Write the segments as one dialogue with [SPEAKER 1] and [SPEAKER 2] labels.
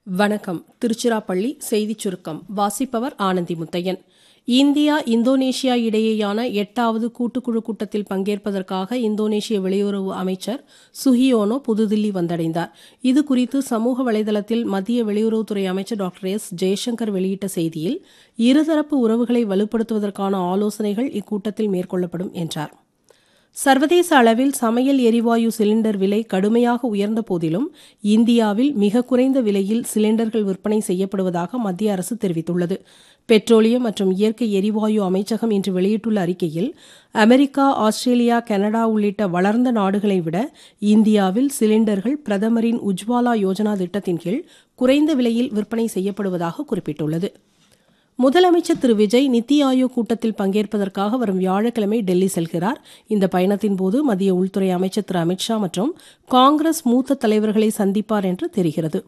[SPEAKER 1] வணக்கம் திருச்சிராப்பள்ளி செய்திச் சுருக்கம் வாசிப்பவர் ஆனந்தி முத்தையன் இந்தியா இந்தோனேஷியா இடையேயான எட்டாவது கூட்டுக்குழு கூட்டத்தில் பங்கேற்பதற்காக இந்தோனேஷிய வெளியுறவு அமைச்சர் சுஹியோனோ புதுதில்லி வந்தடைந்தார் இதுகுறித்து சமூக வலைதளத்தில் மத்திய வெளியுறவுத்துறை அமைச்சர் டாக்டர் எஸ் ஜெய்சங்கர் வெளியிட்ட செய்தியில் இருதரப்பு உறவுகளை வலுப்படுத்துவதற்கான ஆலோசனைகள் இக்கூட்டத்தில் மேற்கொள்ளப்படும் என்றார் சர்வதேச அளவில் சமையல் எரிவாயு சிலிண்டர் விலை கடுமையாக உயர்ந்த போதிலும் இந்தியாவில் மிக குறைந்த விலையில் சிலிண்டர்கள் விற்பனை செய்யப்படுவதாக மத்திய அரசு தெரிவித்துள்ளது பெட்ரோலியம் மற்றும் இயற்கை எரிவாயு அமைச்சகம் இன்று வெளியிட்டுள்ள அறிக்கையில் அமெரிக்கா ஆஸ்திரேலியா கனடா உள்ளிட்ட வளர்ந்த நாடுகளை விட இந்தியாவில் சிலிண்டர்கள் பிரதமரின் உஜ்வாலா யோஜனா திட்டத்தின் கீழ் குறைந்த விலையில் விற்பனை செய்யப்படுவதாக குறிப்பிட்டுள்ளது முதலமைச்சர் திரு விஜய் நித்தி ஆயோக் கூட்டத்தில் பங்கேற்பதற்காக வரும் வியாழக்கிழமை டெல்லி செல்கிறார் இந்த பயணத்தின் போது மத்திய உள்துறை அமைச்சர் திரு அமித்ஷா மற்றும் காங்கிரஸ் மூத்த தலைவர்களை சந்திப்பார் என்று தெரிகிறது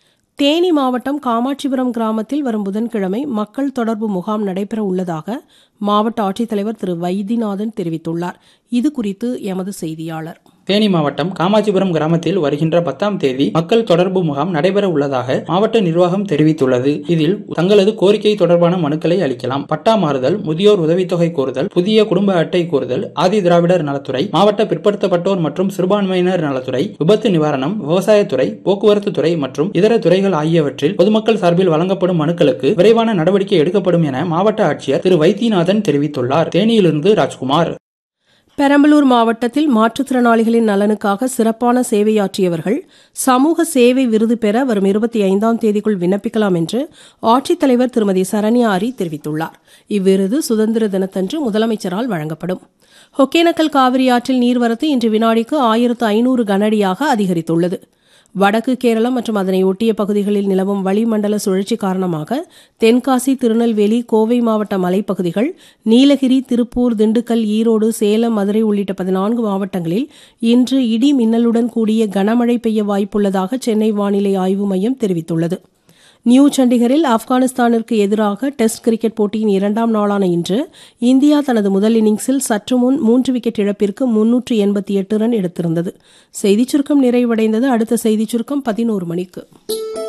[SPEAKER 1] தேனி மாவட்டம் காமாட்சிபுரம் கிராமத்தில் வரும் புதன்கிழமை மக்கள் தொடர்பு முகாம் நடைபெற உள்ளதாக மாவட்ட ஆட்சித்தலைவர் திரு வைத்தியநாதன் தெரிவித்துள்ளார் இதுகுறித்து எமது செய்தியாளர்
[SPEAKER 2] தேனி மாவட்டம் காமாட்சிபுரம் கிராமத்தில் வருகின்ற பத்தாம் தேதி மக்கள் தொடர்பு முகாம் நடைபெற உள்ளதாக மாவட்ட நிர்வாகம் தெரிவித்துள்ளது இதில் தங்களது கோரிக்கை தொடர்பான மனுக்களை அளிக்கலாம் பட்டா மாறுதல் முதியோர் உதவித்தொகை கோருதல் புதிய குடும்ப அட்டை கோருதல் ஆதி திராவிடர் நலத்துறை மாவட்ட பிற்படுத்தப்பட்டோர் மற்றும் சிறுபான்மையினர் நலத்துறை விபத்து நிவாரணம் விவசாயத்துறை போக்குவரத்து துறை மற்றும் இதர துறைகள் ஆகியவற்றில் பொதுமக்கள் சார்பில் வழங்கப்படும் மனுக்களுக்கு விரைவான நடவடிக்கை எடுக்கப்படும் என மாவட்ட ஆட்சியர் திரு வைத்தியநாதன் தெரிவித்துள்ளார் தேனியிலிருந்து ராஜ்குமார்
[SPEAKER 1] பெரம்பலூர் மாவட்டத்தில் மாற்றுத்திறனாளிகளின் நலனுக்காக சிறப்பான சேவையாற்றியவர்கள் சமூக சேவை விருது பெற வரும் இருபத்தி ஐந்தாம் தேதிக்குள் விண்ணப்பிக்கலாம் என்று ஆட்சித்தலைவர் திருமதி சரண்யா ஆரி தெரிவித்துள்ளார் இவ்விருது சுதந்திர தினத்தன்று முதலமைச்சரால் வழங்கப்படும் ஒகேனக்கல் காவிரி ஆற்றில் நீர்வரத்து இன்று வினாடிக்கு ஆயிரத்து ஐநூறு கனஅடியாக அதிகரித்துள்ளது வடக்கு கேரளம் மற்றும் அதனை ஒட்டிய பகுதிகளில் நிலவும் வளிமண்டல சுழற்சி காரணமாக தென்காசி திருநெல்வேலி கோவை மாவட்ட மலைப்பகுதிகள் நீலகிரி திருப்பூர் திண்டுக்கல் ஈரோடு சேலம் மதுரை உள்ளிட்ட பதினான்கு மாவட்டங்களில் இன்று இடி மின்னலுடன் கூடிய கனமழை பெய்ய வாய்ப்புள்ளதாக சென்னை வானிலை ஆய்வு மையம் தெரிவித்துள்ளது நியூ சண்டிகரில் ஆப்கானிஸ்தானிற்கு எதிராக டெஸ்ட் கிரிக்கெட் போட்டியின் இரண்டாம் நாளான இன்று இந்தியா தனது முதல் இன்னிங்ஸில் சற்று முன் மூன்று விக்கெட் இழப்பிற்கு முன்னூற்று எண்பத்தி எட்டு ரன் எடுத்திருந்தது செய்திச் சுருக்கம் நிறைவடைந்தது அடுத்த செய்திச் சுருக்கம் பதினோரு மணிக்கு